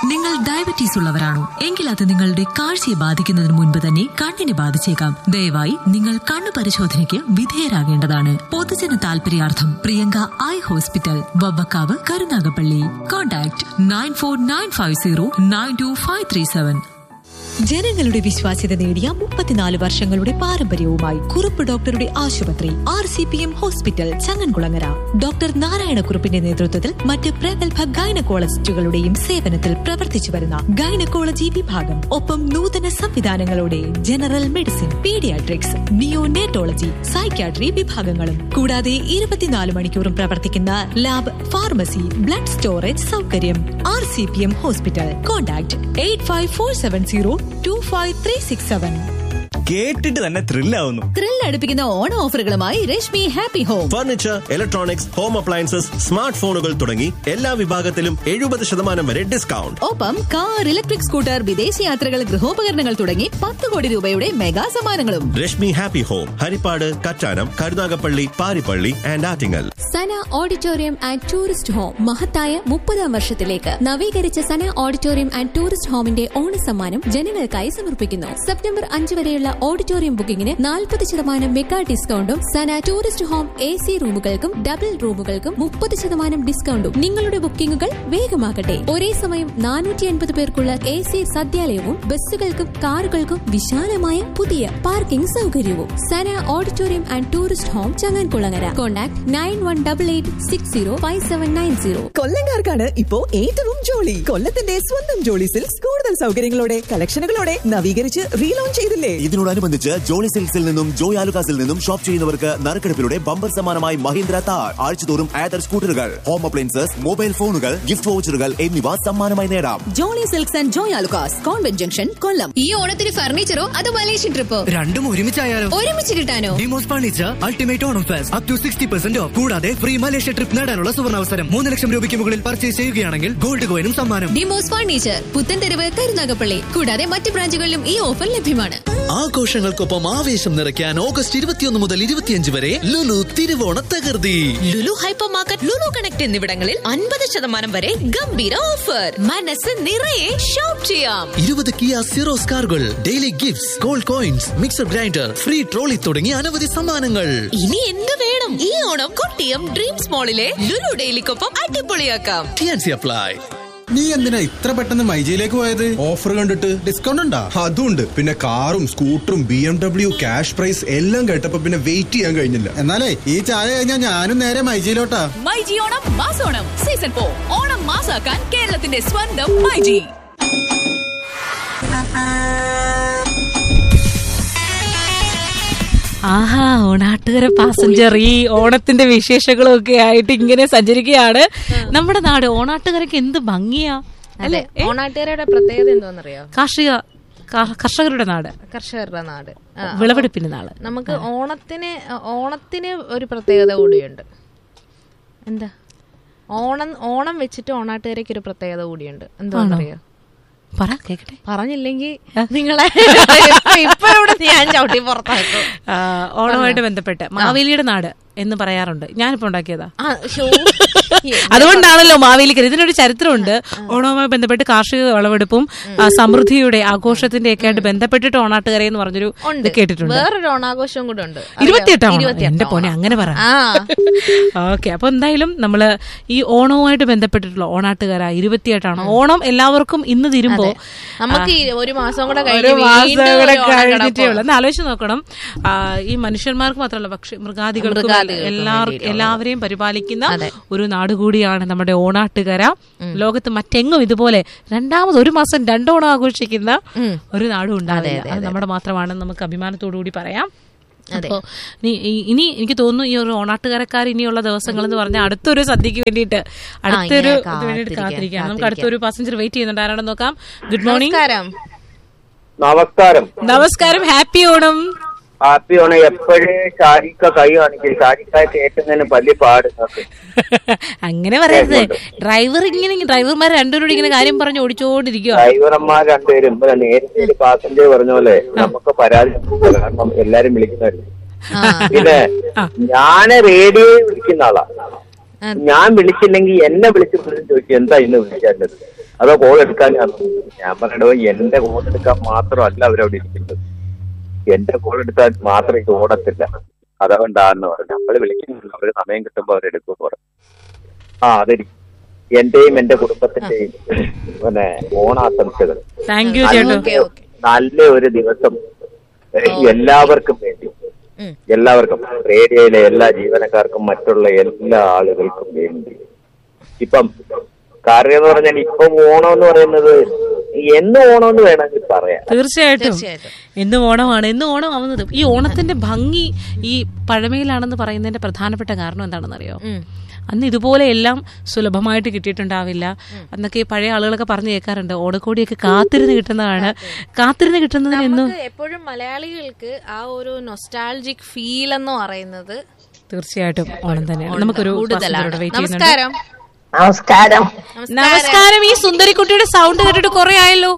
നിങ്ങൾ ഡയബറ്റീസ് ഉള്ളവരാണോ എങ്കിൽ അത് നിങ്ങളുടെ കാഴ്ചയെ ബാധിക്കുന്നതിന് മുൻപ് തന്നെ കണ്ണിനെ ബാധിച്ചേക്കാം ദയവായി നിങ്ങൾ കണ്ണു പരിശോധനയ്ക്ക് വിധേയരാകേണ്ടതാണ് പൊതുജന താൽപര്യാർത്ഥം Priyanka eye hospital Vavvakkavu Karunagappally contact nine four nine five zero nine two five three seven ജനങ്ങളുടെ വിശ്വാസ്യത നേടിയ മുപ്പത്തിനാല് വർഷങ്ങളുടെ പാരമ്പര്യവുമായി കുറുപ്പ് ഡോക്ടറുടെ ആശുപത്രി R C P M hospital Changankulangara doctor നാരായണക്കുറുപ്പിന്റെ നേതൃത്വത്തിൽ മറ്റ് പ്രഗത്ഭ ഗൈനക്കോളജിസ്റ്റുകളുടെയും സേവനത്തിൽ പ്രവർത്തിച്ചു വരുന്ന ഗൈനക്കോളജി വിഭാഗം ഒപ്പം നൂതന സംവിധാനങ്ങളോടെ general medicine paediatrics neonatology psychiatry വിഭാഗങ്ങളും കൂടാതെ ഇരുപത്തിനാല് മണിക്കൂറും പ്രവർത്തിക്കുന്ന ലാബ് ഫാർമസി ബ്ലഡ് സ്റ്റോറേജ് സൗകര്യം R C P M hospital contact eight five four seven zero two five three six seven കേട്ടിട്ട് തന്നെ ത്രില്ലാവുന്നു ത്രിൽ അടുപ്പിക്കുന്ന ഓണ ഓഫറുകളുമായി Reshmi happy home furniture electronics home appliances smart ഫോണുകൾ തുടങ്ങി എല്ലാ വിഭാഗത്തിലും എഴുപത് ശതമാനം വരെ ഡിസ്കൗണ്ട് ഒപ്പം കാർ ഇലക്ട്രിക് സ്കൂട്ടർ വിദേശ യാത്രകൾ ഗൃഹോപകരണങ്ങൾ തുടങ്ങി പത്ത് കോടി രൂപയുടെ മെഗാ സമ്മാനങ്ങളും Reshmi happy home Haripad Kattanam Karunagappally Paripally and Attingal Sana auditorium and tourist home മഹത്തായ മുപ്പതാം വർഷത്തിലേക്ക് നവീകരിച്ച സന ഓഡിറ്റോറിയം ആൻഡ് ടൂറിസ്റ്റ് ഹോമിന്റെ ഓണസമ്മാനം ജനങ്ങൾക്കായി സമർപ്പിക്കുന്നു സെപ്റ്റംബർ അഞ്ച് വരെയുള്ള ഓഡിറ്റോറിയം ബുക്കിംഗിന് നാൽപ്പത് ശതമാനം മെഗാ ഡിസ്കൗണ്ടും Sana tourist home A C റൂമുകൾക്കും ഡബിൾ റൂമുകൾക്കും മുപ്പത് ശതമാനം ഡിസ്കൗണ്ടും നിങ്ങളുടെ ബുക്കിംഗുകൾ വേഗമാകട്ടെ ഒരേ സമയം നാനൂറ്റി അൻപത് പേർക്കുള്ള എ സി സദ്യാലയവും ബസ്സുകൾക്കും കാറുകൾക്കും വിശാലമായ പുതിയ പാർക്കിംഗ് സൗകര്യവും Sana auditorium and tourist home Changankulangara contact nine one double eight six zero five seven nine zero കൊല്ലങ്കാർക്കാണ് ഇപ്പോ ഏറ്റവും ജോളി കൊല്ലത്തിന്റെ സ്വന്തം ജോളി സിൽക്സ് കൂടുതൽ സൗകര്യങ്ങളോടെ കളക്ഷനുകളോടെ നവീകരിച്ച് റീലോഞ്ച് ചെയ്തില്ലേ ഇതിനോടനുബന്ധിച്ച് ജോളി സിൽക്സിൽ നിന്നും ജോയ് ആലുകാസിൽ നിന്നും ഷോപ്പ് ചെയ്യുന്നവർക്ക് നറുക്കെടുപ്പിലൂടെ ബമ്പർ സമ്മാനമായി മഹീന്ദ്ര താർ ആഴ്ചതോറും ആദർ സ്കൂട്ടറുകൾ ഹോം അപ്ലയൻസസ് മൊബൈൽ ഫോണുകൾ ഗിഫ്റ്റ് വൗച്ചറുകൾ എന്നിവ സമ്മാനമായി നേടാം Jolly silks and Joy Alukkas convent junction Kollam ഈ ഓണത്തിന് ഫർണിച്ചറോ അതോ മലേഷ്യൻ ട്രിപ്പോ രണ്ടും ഒരുമിച്ചായാലോ ഒരുമിച്ച് കിട്ടാനോ Demos furniture ultimate Onam fest up to sixty percent off കൂടാതെ ഫ്രീ മലേഷ്യ ട്രിപ്പ് നേടാനുള്ള സുവർണാവസരം മൂന്ന് ലക്ഷം രൂപയ്ക്ക് മുകളിൽ പർച്ചേസ് ചെയ്യുകയാണെങ്കിൽ ഗോൾഡ് കോയിനും സമ്മാനം ഡിമോസ് ഫർണിച്ചർ പുത്തൻതെരുവ് കരുനാഗപ്പള്ളി കൂടാതെ മറ്റ് ബ്രാഞ്ചുകളിലും ഈ ഓഫർ ലഭ്യമാണ് ആഘോഷങ്ങൾക്കൊപ്പം ആവേശം നിറയ്ക്കാൻ ഓഗസ്റ്റ് ഇരുപത്തിയൊന്ന് മുതൽ ഇരുപത്തിയഞ്ച് വരെ ലുലു തിരുവോണ തകർത്തി Lulu hypermarket Lulu connect എന്നിവിടങ്ങളിൽ അൻപത് ശതമാനം വരെ ഗംഭീര ഓഫർ മനസ്സ് നിറയെ ഷോപ്പ് ചെയ്യാം ഇരുപത് കിയ സീറോസ് കാറുകൾ daily gifts gold coins mixer grinder free trolley തുടങ്ങി അനവധി സമ്മാനങ്ങൾ ഇനി എന്ത് വേണം ഈ ഓണം കൊട്ടിയം ഡ്രീംസ് മോളിലെ ലുലു ഡെയിലിക്കൊപ്പം അടിപൊളിയാക്കാം ടിയാൻസി അപ്ലൈ നീ എന്തിനാ ഇത്ര പെട്ടെന്ന് മൈജിയിലേക്ക് പോയത് ഓഫർ കണ്ടിട്ട് ഡിസ്കൗണ്ട് ഉണ്ടാ അതുണ്ട് പിന്നെ കാറും സ്കൂട്ടറും B M W cash prize എല്ലാം കേട്ടപ്പോ പിന്നെ വെയിറ്റ് ചെയ്യാൻ കഴിഞ്ഞില്ല എന്നാലേ ഈ ചായ കഴിഞ്ഞാൽ ഞാനും നേരെ മൈജിയിലോട്ടാ മൈജി ഓണം മാസോണം സീസൺ ഫോർ ഓണം മാസാക്കാൻ കേരളത്തിന്റെ സ്വന്തം മൈജി ആഹാ ഓണാട്ടുകര പാസഞ്ചർ ഈ ഓണത്തിന്റെ വിശേഷങ്ങളും ഒക്കെ ആയിട്ട് ഇങ്ങനെ സഞ്ചരിക്കുകയാണ് നമ്മുടെ നാട് ഓണാട്ടുകരക്ക് എന്ത് ഭംഗിയാ അതെ ഓണാട്ടുകാരുടെ പ്രത്യേകത എന്തോന്നറിയോ കാർഷിക കാ- കർഷകരുടെ നാട് കർഷകരുടെ നാട് ആ, അപ്പൊ വിളവെടുപ്പിന്റെ നാട് നമുക്ക് ഓണത്തിന് ഓണത്തിന് ഒരു പ്രത്യേകത കൂടിയുണ്ട് എന്താ ഓണം ഓണം വെച്ചിട്ട് ഓണാട്ടുകാരയ്ക്ക് ഒരു പ്രത്യേകത കൂടിയുണ്ട് എന്താണെന്നറിയോ പറ കേക്കട്ടെ പറഞ്ഞില്ലെങ്കിൽ നിങ്ങളെ ഇപ്പൊ ഇവിടെ ഞാൻ ചവിട്ടി പുറത്താക്കും ആ, ഓണവുമായിട്ട് ബന്ധപ്പെട്ട് മാവേലിയുടെ നാട് എന്ന് പറയാറുണ്ട് ഞാനിപ്പോ ഉണ്ടാക്കിയതാ ആ, ശോ. അതുകൊണ്ടാണല്ലോ മാവേലിക്കര ഇതിനൊരു ചരിത്രമുണ്ട് ഓണവുമായി ബന്ധപ്പെട്ട് കാർഷിക വിളവെടുപ്പും ആ, സമൃദ്ധിയുടെ ആഘോഷത്തിന്റെ ഒക്കെ ആയിട്ട് ബന്ധപ്പെട്ടിട്ട് ഓണാട്ടുകര എന്ന് പറഞ്ഞൊരു ഉണ്ട് ഇത് കേട്ടിട്ടുണ്ട് വേറൊരു ഓണാഘോഷവും കൂടെ ഉണ്ട് ഇരുപത്തിയെട്ടാം ഓണം. ഇരുപത്തിയെട്ടാം എന്റെ പോനെ ഓണം. അങ്ങനെ പറ ആ ഓക്കെ അപ്പൊ എന്തായാലും നമ്മള് ഈ ഓണവുമായിട്ട് ബന്ധപ്പെട്ടിട്ടുള്ള ഓണാട്ടുകര ഇരുപത്തിയെട്ടാണ് ഓണം എല്ലാവർക്കും ഇന്ന് തീരുമ്പോ നമുക്ക് ഈ ഒരു മാസം കൂടെ ഒരു കഴിഞ്ഞ് മാസം വീണ്ടും കൂടെ ഒരു ഓണം കഴിഞ്ഞിട്ടേ കിടപ്പുണ്ട്. ഉള്ളൂ ഒന്ന് ആലോചിച്ച് നോക്കണം ആ, ഈ മനുഷ്യന്മാർക്ക് മാത്രമല്ല പക്ഷെ മൃഗാദികൾക്കും മൃഗാദികൾക്കും എല്ലാവർക്കും വേണ്ടിയിട്ടുള്ളത്. എല്ലാവരെയും പരിപാലിക്കുന്ന ഒരു നാട് കൂടിയാണ് നമ്മുടെ ഓണാട്ടുകര ലോകത്ത് മറ്റെങ്ങും ഇതുപോലെ രണ്ടാമത് ഒരു മാസം രണ്ടോണം ആഘോഷിക്കുന്ന ഒരു നാടും ഉണ്ടാവില്ല അത് നമ്മുടെ മാത്രമാണെന്ന് നമുക്ക് അഭിമാനത്തോടു കൂടി പറയാം അപ്പോ ഇനി- ഈ- ഇനി എനിക്ക് തോന്നുന്നു ഈ ഒരു ഓണാട്ടുകാരക്കാർ ഇനിയുള്ള ദിവസങ്ങൾ എന്ന് പറഞ്ഞാൽ അടുത്തൊരു സദ്യക്ക് വേണ്ടിയിട്ട് അടുത്തൊരു ഇങ്ങനെ ഇത് വേണ്ടിയിട്ട് കാത്തിരിക്കാൻ, കാത്തിരിക്കുകയാണ് നമുക്ക് കാത്തിരിക്കാൻ. അടുത്തൊരു പാസഞ്ചർ വെയിറ്റ് ചെയ്യുന്നുണ്ട് ആരാണെന്ന് നോക്കാം ഗുഡ് മോർണിംഗ് നമസ്കാരം നമസ്കാരം നമസ്കാരം ഹാപ്പി ഓണം ഹാപ്പി ഓണം എപ്പോഴും ഷാരിക്ക കൈ കാണിക്കും ഷാരിക്ക കേൾക്കുന്നതിന് വലിയ പാട് നിങ്ങൾക്ക്. അങ്ങനെ പറയരുത് ഡ്രൈവർ ഇങ്ങനെ ഡ്രൈവർമാർ രണ്ടുപേരോട് ഇങ്ങനെ കാര്യം പറഞ്ഞ് ഓടിച്ചോണ്ടിരിക്കുക ഡ്രൈവർമാർ രണ്ടുപേരും ഇപ്പൊ നേരത്തെ ഒരു പാസഞ്ചർ പറഞ്ഞ പോലെ നമുക്ക് പരാതി ഒന്നുമില്ല. കാരണം എല്ലാരും വിളിക്കുന്നവരുണ്ട് പിന്നെ ഞാൻ റേഡിയോയിൽ വിളിക്കുന്ന ആളാ ഞാൻ വിളിച്ചില്ലെങ്കിൽ എന്നെ വിളിച്ച് പോലും ചോദിക്കും എന്താ ഇന്ന് വിളിക്കാത്തത് അതോ കോൾ എടുക്കാൻ ഞാൻ പറയണോ എന്റെ കോൾ എടുക്കാൻ മാത്രമല്ല അവരവിടെ ഇരിക്കുന്നത് എന്റെ കോൾ എടുക്കാൻ മാത്രം ഇത് ഓടത്തില്ല അതുകൊണ്ടാന്ന് പറഞ്ഞു നമ്മള് വിളിക്കുന്നില്ല അവര് സമയം കിട്ടുമ്പോ അവരെടുക്കും പറഞ്ഞു ആ അതെനിക്ക് എന്റെയും എന്റെ കുടുംബത്തിന്റെയും പിന്നെ ഓണാശംസകൾ താങ്ക് യു നല്ല- ചേട്ടു നല്ല ഒരു ദിവസം എല്ലാവർക്കും വേണ്ടി എല്ലാവർക്കും റേഡിയോയിലെ എല്ലാ ജീവനക്കാർക്കും മറ്റുള്ള എല്ലാ ആളുകൾക്കും വേണ്ടി ഇപ്പം കാര്യം എന്ന് പറഞ്ഞാൽ ഇപ്പം ഓണം എന്ന് പറയുന്നത് എന്ന് ഓണം എന്ന് വേണമെങ്കിൽ പറയാം തീർച്ചയായിട്ടും എന്ന് ഓണമാണ് എന്ന് ഓണം ആവുന്നത് ഈ ഓണത്തിന്റെ ഭംഗി ഈ പഴമയിലാണെന്ന് പറയുന്നതിന്റെ പ്രധാനപ്പെട്ട കാരണം എന്താണെന്ന് അറിയോ അന്ന് ഇതുപോലെ എല്ലാം സുലഭമായിട്ട് കിട്ടിയിട്ടുണ്ടാവില്ല അന്നൊക്കെ ഈ പഴയ ആളുകളൊക്കെ പറഞ്ഞു കേൾക്കാറുണ്ട് ഓണക്കോടിയൊക്കെ കാത്തിരുന്ന് കിട്ടുന്നതാണ് കാത്തിരുന്ന് കിട്ടുന്നതിന് എന്നും നമുക്ക് എപ്പോഴും മലയാളികൾക്ക് ആ ഒരു നൊസ്റ്റാൾജിക് ഫീൽ എന്ന് പറയുന്നത് തീർച്ചയായിട്ടും ഓണം തന്നെയാണ് നമുക്കൊരു കൂടുതലാണ്. passenger വെയിറ്റ് ചെയ്യുന്നുണ്ട്. നമസ്കാരം നമസ്കാരം നമസ്കാരം ഈ സുന്ദരിക്കുട്ടിയുടെ സൗണ്ട് കേട്ടിട്ട് കുറെ ആയല്ലോ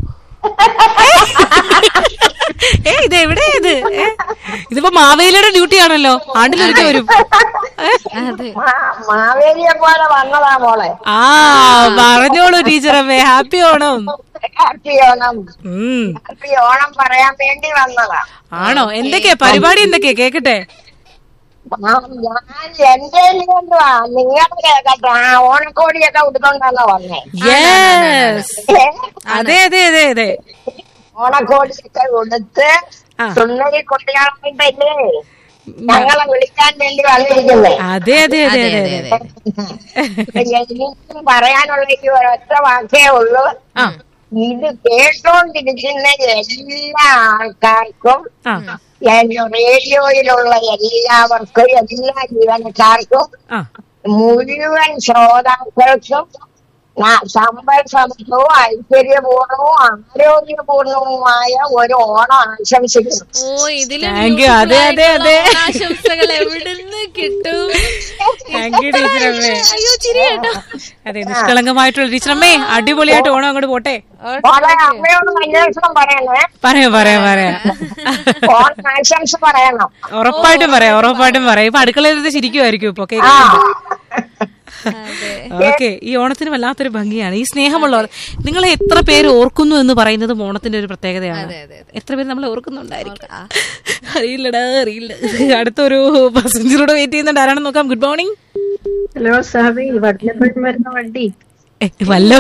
ഏ ഇത് എവിടെ ഇത് ഏ? ഇതിപ്പോ മാവേലിയുടെ ഡ്യൂട്ടി ആണല്ലോ ആണ്ടിലൊരിക്കൽ വരും മാ- മാവേലിയെ പോലെ വന്നതാ മോളെ ആ പറഞ്ഞോളൂ ടീച്ചറമ്മേ ഹാപ്പി ഓണം ഹാപ്പി ഓണം ഉം. ഹാപ്പി ഓണം പറയാൻ വേണ്ടി വന്നതാ ആണോ എന്തൊക്കെയാ പരിപാടി എന്തൊക്കെയാ കേക്കട്ടെ ആ, ഞാൻ എന്റെ കൊണ്ടുവാ നിങ്ങളുടെ കേട്ടോ ആ ഓണക്കോടിയൊക്കെ ഉടുത്തോണ്ടാണോ വന്നേ യെസ് അതെ അതെ അതെ അതെ ഓണക്കോടിയൊക്കെ ഉടുത്ത് സുന്ദരി കുട്ടികളായിട്ടല്ലേ ഞങ്ങളെ വിളിക്കാൻ വേണ്ടി വന്നിരിക്കുന്നേ അതെ അതെ അതെ അതെ അതെ എനിക്ക് പറയാനുള്ള ഈ ഒരൊറ്റ വാക്കേ ഉള്ളൂ ഇത് കേട്ടോണ്ടിരിക്കുന്ന എല്ലാ ആൾക്കാർക്കും എന്റെ റേഡിയോയിലുള്ള എല്ലാവർക്കും എല്ലാ ജീവനക്കാർക്കും മുഴുവൻ ശ്രോതാക്കൾക്കും ന- സമ്പൽ സമൃദ്ധവും ഐശ്വര്യപൂർണവും ആരോഗ്യപൂർണവുമായ ഒരു ഓണം ആശംസിക്കുന്നു ഓ ഇതിലും Thank you. അതെ, അതെ, അതെ. ആശംസകൾ എവിടുന്ന് കിട്ടും താങ്ക് യു ടീച്ചറമ്മേ അയ്യോ ചിരി കേട്ടോ അതെ നിഷ്കളങ്കമായിട്ടുള്ള ടീച്ചറമ്മേ അടിപൊളിയായിട്ട് ഓണം അങ്ങോട്ട് പോട്ടെ മോളെ അമ്മയോട് അന്വേഷണം പറയണേ പറയാം പറയാം പറയാം ഓണം ആശംസ പറയണം ഉറപ്പായിട്ടും പറയാം ഉറപ്പായിട്ടും പറയാം ഇപ്പൊ അടുക്കളയിൽ ശരിക്കുമായിരിക്കും ഇപ്പൊ കേൾക്കുന്നുണ്ട് ഓക്കെ ഈ ഓണത്തിന് വല്ലാത്തൊരു ഭംഗിയാണ് ഈ സ്നേഹമുള്ളവർ നിങ്ങളെ എത്ര പേര് ഓർക്കുന്നു എന്ന് പറയുന്നതും ഓണത്തിന്റെ ഒരു പ്രത്യേകതയാണ് എത്ര പേര് നമ്മളെ ഓർക്കുന്നുണ്ടായിരിക്കും അറിയില്ലടാ അറിയില്ല അടുത്തൊരു പാസഞ്ചറോട് വെയിറ്റ് ചെയ്യുന്നുണ്ട് ആരാണെന്ന് നോക്കാം ഗുഡ് മോർണിംഗ് ഹലോ സാബി വല്ലപ്പോഴും വരുന്ന വണ്ടി വല്ല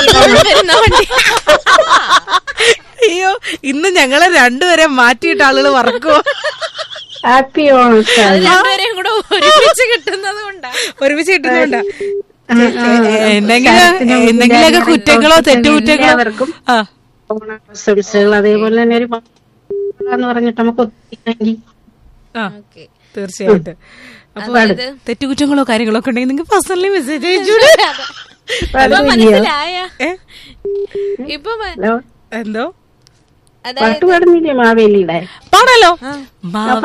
അയ്യോ ഇന്ന് ഞങ്ങളെ രണ്ടുപേരെ മാറ്റിയിട്ട് ആളുകൾ മറക്കുവോ ഹാപ്പി ഓണം അത് രണ്ടുപേരെയും കൂടെ ഒരുമിച്ച് കിട്ടുന്നത് കൊണ്ടാ ഒരുമിച്ച് കിട്ടുന്നുണ്ടാ എന്തെങ്കിലും എന്തെങ്കിലുമൊക്കെ കുറ്റങ്ങളോ തെറ്റുകുറ്റങ്ങളോ ആ ആശംസകൾ അതേപോലെ തന്നെ ഒരു എന്ന് പറഞ്ഞിട്ട് നമുക്ക് ഒത്തിരി ആ തീർച്ചയായിട്ടും അപ്പൊ തെറ്റുകുറ്റങ്ങളോ കാര്യങ്ങളോ ഒക്കെ ഉണ്ടെങ്കിൽ നിങ്ങൾക്ക് പേഴ്സണലി മെസ്സേജ് അയച്ചൂടെ ഇപ്പൊ മനസ്സിലായ ഇപ്പൊ മ- എന്തോ അതായത് പാടുന്നില്ലേ മാവേലിയുടെ പാടാലോ മാ